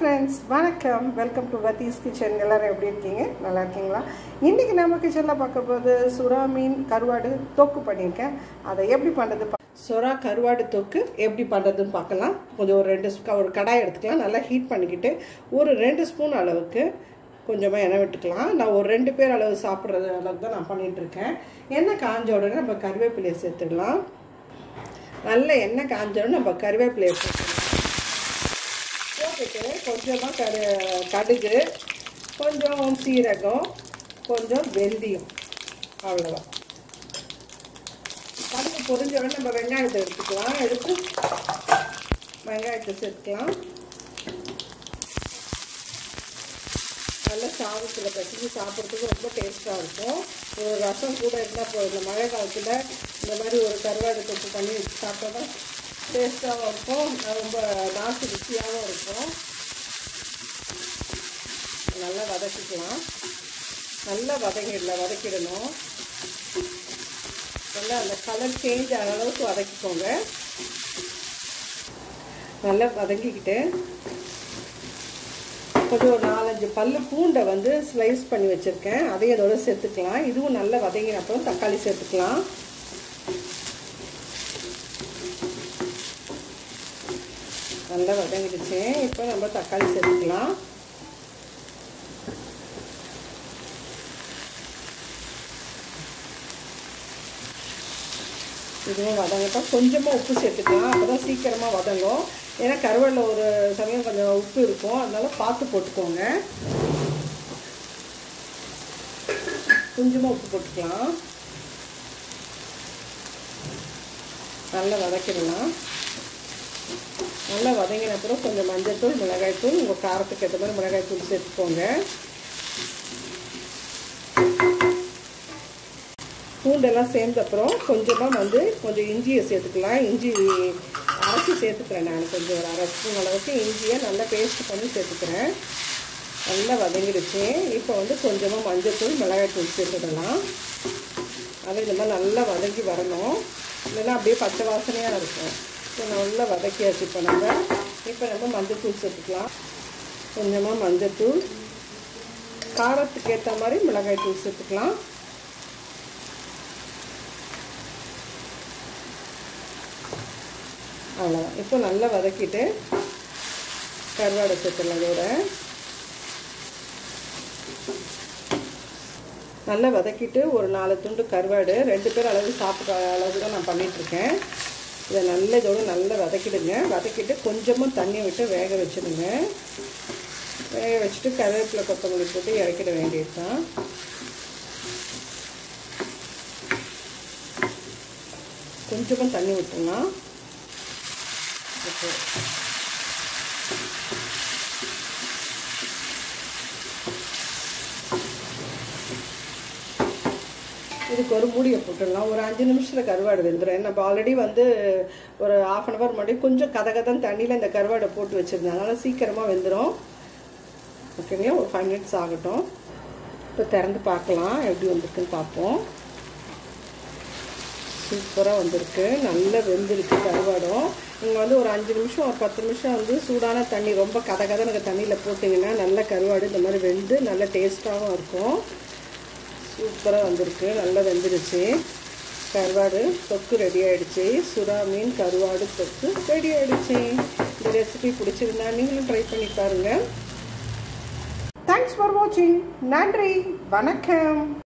friends வணக்கம் welcome to வத்தீஸ் kitchen எல்லாரும் எப்படி இருக்கீங்க நல்லா இருக்கீங்களா இன்றைக்கி நம்ம கிச்சனில் பார்க்க போது சுறா மீன் கருவாடு தொக்கு பண்ணியிருக்கேன் அதை எப்படி பண்ணுறது பா- சுறா கருவாடு தொக்கு எப்படி பண்ணுறதுன்னு பார்க்கலாம் கொஞ்சம் ஒரு ரெண்டு ஸ்பூ- ஒரு கடாய் எடுத்துக்கலாம் நல்லா ஹீட் பண்ணிக்கிட்டு ஒரு ரெண்டு ஸ்பூன் அளவுக்கு கொஞ்சமாக எண்ணெய் விட்டுக்கலாம் நான் ஒரு ரெண்டு பேர் அளவு சாப்பிட்றது அளவுக்கு தான் நான் பண்ணிகிட்ருக்கேன் எண்ணெய் காஞ்ச உடனே நம்ம கருவேப்பிலையை சேர்த்துடலாம் நல்ல எண்ணெய் காஞ்ச உடனே நம்ம கருவேப்பிலையை சேர்த்துக்கலாம் போட்டுட்டு கொஞ்சமாக கரு கடுகு கொஞ்சம் சீரகம் கொஞ்சம் வெந்தயம் அவ்வளோதான் கடுகு பொரிஞ்ச உடனே நம்ம வெங்காயத்தை எடுத்துக்கலாம் எடுத்து வெங்காயத்தை சேர்த்துக்கலாம் நல்ல சாதத்தில் கட்டிட்டு சாப்பிட்றதுக்கு ரொம்ப டேஸ்ட்டாக இருக்கும் ஒரு ரசம் கூட இருந்தால் போதும் இந்த மழை காலத்தில் இந்த மாதிரி ஒரு கருவாடு தொட்டு பண்ணி சாப்பிட்டோம்னா டேஸ்ட்டாகவும் இருக்கும் ரொம்ப நாட்டு ருசியாகவும் இருக்கும் நல்லா வதக்கிக்கலாம் நல்லா வதங்கிடல வதக்கிடணும் நல்லா அந்த கலர் சேஞ்ச் ஆகிற அளவுக்கு வதக்கிக்கோங்க நல்லா வதங்கிக்கிட்டு கொஞ்சம் ஒரு நாலஞ்சு பல்லு பூண்டை வந்து ஸ்லைஸ் பண்ணி வச்சுருக்கேன் அதையும் அதோட சேர்த்துக்கலாம் இதுவும் நல்லா வதங்கின அப்புறம் தக்காளி சேர்த்துக்கலாம் நல்லா வதங்கிடுச்சு இப்போ நம்ம தக்காளி சேர்த்துக்கலாம் இதுவும் வதங்கட்டும் கொஞ்சமாக உப்பு சேர்த்துக்கலாம் அப்போ தான் சீக்கிரமாக வதங்கும் ஏன்னா கருவேலில் ஒரு சமயம் கொஞ்சம் உப்பு இருக்கும் அதனால பார்த்து போட்டுக்கோங்க கொஞ்சமாக உப்பு போட்டுக்கலாம் நல்லா வதக்கிடலாம் நல்லா வதங்கின அப்புறம் கொஞ்சம் மஞ்சள்தூள் மிளகாய்த்தூள் உங்கள் காரத்துக்கு ஏற்ற மாதிரி மிளகாய்த்தூள் சேர்த்துக்கோங்க பூண்டெல்லாம் சேர்ந்த அப்புறம் கொஞ்சமாக வந்து கொஞ்சம் இஞ்சியை சேர்த்துக்கலாம் இஞ்சி அரைச்சி சேர்த்துக்கிறேன் நான் கொஞ்சம் ஒரு அரை ஸ்பூன் அளவுக்கு இஞ்சியை நல்லா பேஸ்ட் பண்ணி சேர்த்துக்கிறேன் நல்லா வதங்கிடுச்சு இப்போ வந்து கொஞ்சமாக மஞ்சள்தூள் மிளகாய்த்தூள் சேர்த்துடலாம் அது இந்த மாதிரி நல்லா வதங்கி வரணும் இல்லைன்னா அப்படியே பச்சை வாசனையாக இருக்கும் இப்போ நல்லா வதக்கியாச்சு இப்போ நம்ம இப்போ நம்ம மஞ்சள்தூள் சேர்த்துக்கலாம் கொஞ்சமாக மஞ்சள்தூள் காரத்துக்கு ஏற்ற மாதிரி மிளகாய்த்தூள் சேர்த்துக்கலாம் அவ்வளோதான் இப்போ நல்லா வதக்கிட்டு கருவாடை சேர்த்துடலாம் இதோட நல்லா வதக்கிட்டு ஒரு நாலு துண்டு கருவாடு ரெண்டு பேர் அளவு சாப்பிட்ற அளவு தான் நான் பண்ணிகிட்ருக்கேன் இதை நல்ல இதோட நல்லா வதக்கிடுங்க வதக்கிட்டு கொஞ்சமாக தண்ணி விட்டு வேக வச்சுடுங்க வேக வச்சுட்டு கருவேப்பிலை கொத்தமல்லி போட்டு இறக்கிட வேண்டியது தான் கொஞ்சமாக தண்ணி விட்டுருலாம் இதுக்கு ஒரு மூடியை போட்டுடலாம் ஒரு அஞ்சு நிமிஷத்தில் கருவாடு வெந்துடும் நம்ம ஆல்ரெடி வந்து ஒரு ஆஃப் அன் ஹவர் முன்னாடி கொஞ்சம் கதை கதன் தண்ணியில் இந்த கருவாடை போட்டு வச்சுருந்தேன் அதனால் சீக்கிரமாக வெந்துடும் ஓகேங்களா ஒரு ஃபைவ் மினிட்ஸ் ஆகட்டும் இப்போ திறந்து பார்க்கலாம் எப்படி வந்திருக்குன்னு பார்ப்போம் சூப்பராக வந்திருக்கு நல்லா வெந்திருக்கு கருவாடும் நீங்கள் வந்து ஒரு அஞ்சு நிமிஷம் ஒரு பத்து நிமிஷம் வந்து சூடான தண்ணி ரொம்ப கதை கதனுக்கு தண்ணியில் போட்டிங்கன்னா நல்ல கருவாடு இந்த மாதிரி வெந்து நல்ல டேஸ்ட்டாகவும் இருக்கும் சூப்பராக வந்திருக்கு நல்லா வெந்துருச்சு கருவாடு தொக்கு ரெடி ஆகிடுச்சு சுறா மீன் கருவாடு தொக்கு ரெடி ஆகிடுச்சு இந்த ரெசிபி பிடிச்சிருந்தா நீங்களும் ட்ரை பண்ணி பாருங்கள் தேங்க்ஸ் ஃபார் வாட்சிங் நன்றி வணக்கம்